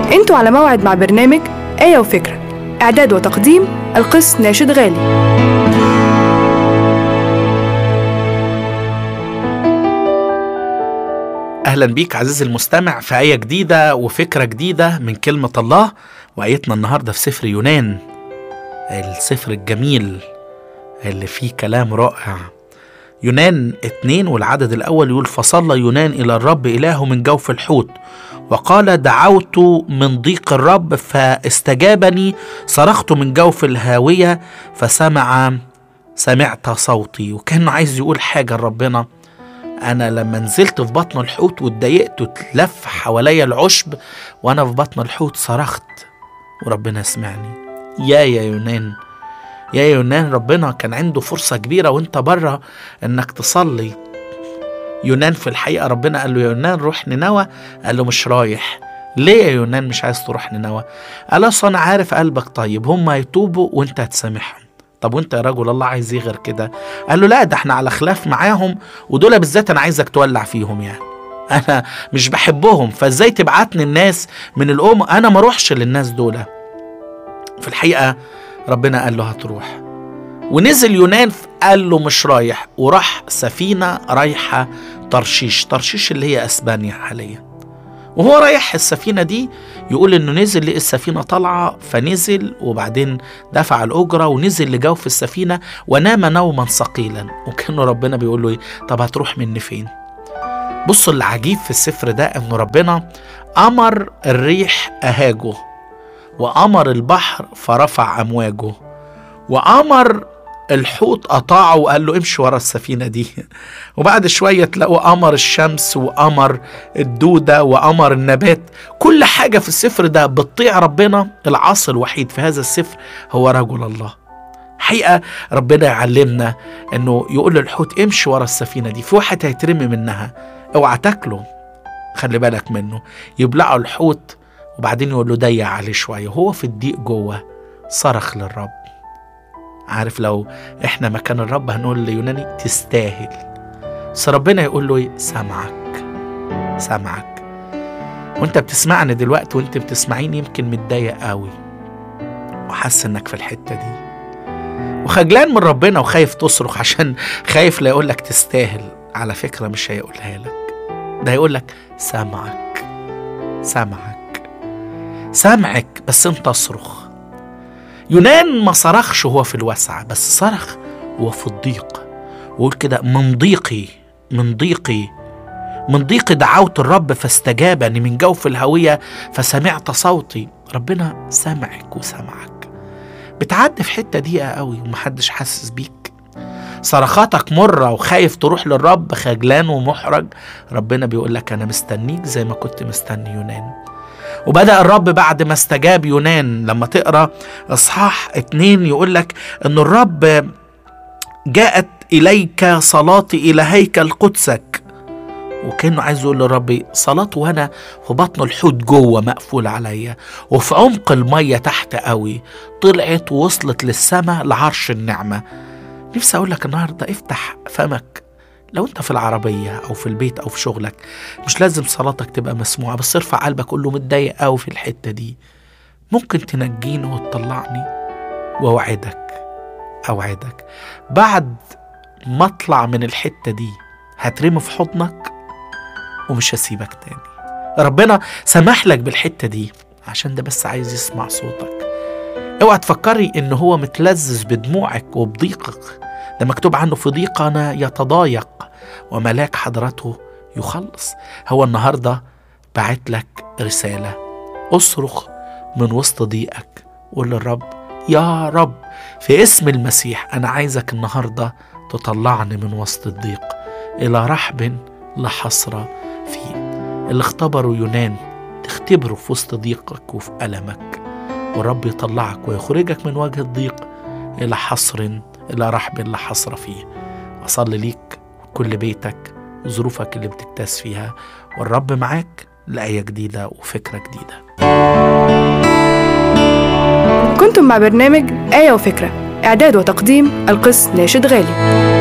انتوا على موعد مع برنامج آية وفكرة إعداد وتقديم القس ناشد غالي أهلا بيك عزيزي المستمع في آية جديدة وفكرة جديدة من كلمة الله وآيتنا النهاردة في سفر يونان السفر الجميل اللي فيه كلام رائع يونان اتنين والعدد الأول يقول فصلى يونان إلى الرب إلهه من جوف الحوت وقال دعوت من ضيق الرب فاستجابني صرخت من جوف الهاوية فسمع سمعت صوتي وكانه عايز يقول حاجة لربنا أنا لما نزلت في بطن الحوت واتضايقت وتلف حواليا العشب وأنا في بطن الحوت صرخت وربنا سمعني يا يا يونان يا يونان ربنا كان عنده فرصة كبيرة وانت بره انك تصلي يونان في الحقيقة ربنا قال له يا يونان روح نينوى قال له مش رايح ليه يا يونان مش عايز تروح نينوى قال له أصل انا عارف قلبك طيب هم هيتوبوا وانت هتسامحهم طب وانت يا رجل الله عايز ايه غير كده قال له لا ده احنا على خلاف معاهم ودول بالذات انا عايزك تولع فيهم يعني انا مش بحبهم فازاي تبعتني الناس من الام انا ما اروحش للناس دول في الحقيقه ربنا قال له هتروح ونزل يونان قال له مش رايح وراح سفينه رايحه ترشيش ترشيش اللي هي اسبانيا حاليا وهو رايح السفينه دي يقول انه نزل لقى السفينه طالعه فنزل وبعدين دفع الاجره ونزل لجوف السفينه ونام نوما ثقيلا وكانه ربنا بيقول له ايه طب هتروح مني فين بصوا اللي عجيب في السفر ده انه ربنا امر الريح اهاجه وامر البحر فرفع امواجه وامر الحوت قطعه وقال له امشي ورا السفينه دي وبعد شويه تلاقوا قمر الشمس وقمر الدوده وقمر النبات كل حاجه في السفر ده بتطيع ربنا العاصي الوحيد في هذا السفر هو رجل الله حقيقه ربنا يعلمنا انه يقول للحوت امشي ورا السفينه دي في واحد هيترمي منها اوعى تاكله خلي بالك منه يبلعه الحوت وبعدين يقول له ضيق عليه شويه وهو في الضيق جوه صرخ للرب عارف لو احنا مكان الرب هنقول ليوناني تستاهل بس ربنا يقول له ايه سامعك سامعك وانت بتسمعني دلوقتي وانت بتسمعيني يمكن متضايق قوي وحاسس انك في الحته دي وخجلان من ربنا وخايف تصرخ عشان خايف لا يقول لك تستاهل على فكره مش هيقولها لك ده هيقول لك سامعك سامعك سامعك بس انت اصرخ يونان ما صرخش وهو في الوسعة بس صرخ وهو في الضيق ويقول كده من ضيقي من ضيقي من ضيق دعوت الرب فاستجابني من جوف الهوية فسمعت صوتي ربنا سمعك وسمعك بتعدي في حتة ضيقة قوي ومحدش حاسس بيك صرخاتك مرة وخايف تروح للرب خجلان ومحرج ربنا بيقول لك أنا مستنيك زي ما كنت مستني يونان وبدأ الرب بعد ما استجاب يونان لما تقرا اصحاح اتنين يقول لك ان الرب جاءت اليك صلاتي الى هيكل قدسك وكانه عايز يقول لربي صلاته وانا في بطن الحوت جوه مقفول عليا وفي عمق الميه تحت قوي طلعت ووصلت للسماء لعرش النعمه نفسي اقول لك النهارده افتح فمك لو انت في العربية او في البيت او في شغلك مش لازم صلاتك تبقى مسموعة بس ارفع قلبك قول له متضايق قوي في الحتة دي ممكن تنجيني وتطلعني واوعدك اوعدك بعد ما اطلع من الحتة دي هترمي في حضنك ومش هسيبك تاني ربنا سمح لك بالحتة دي عشان ده بس عايز يسمع صوتك اوعى تفكري ان هو متلذذ بدموعك وبضيقك ده مكتوب عنه في ضيقنا يتضايق وملاك حضرته يخلص هو النهارده بعت لك رساله اصرخ من وسط ضيقك قول للرب يا رب في اسم المسيح انا عايزك النهارده تطلعني من وسط الضيق الى رحب لا حصر فيه اللي اختبروا يونان تختبره في وسط ضيقك وفي ألمك والرب يطلعك ويخرجك من وجه الضيق إلى حصر إلى رحب لا حصر فيه أصلي ليك كل بيتك وظروفك اللي بتكتاس فيها والرب معاك لآية جديدة وفكرة جديدة كنتم مع برنامج آية وفكرة إعداد وتقديم القس ناشد غالي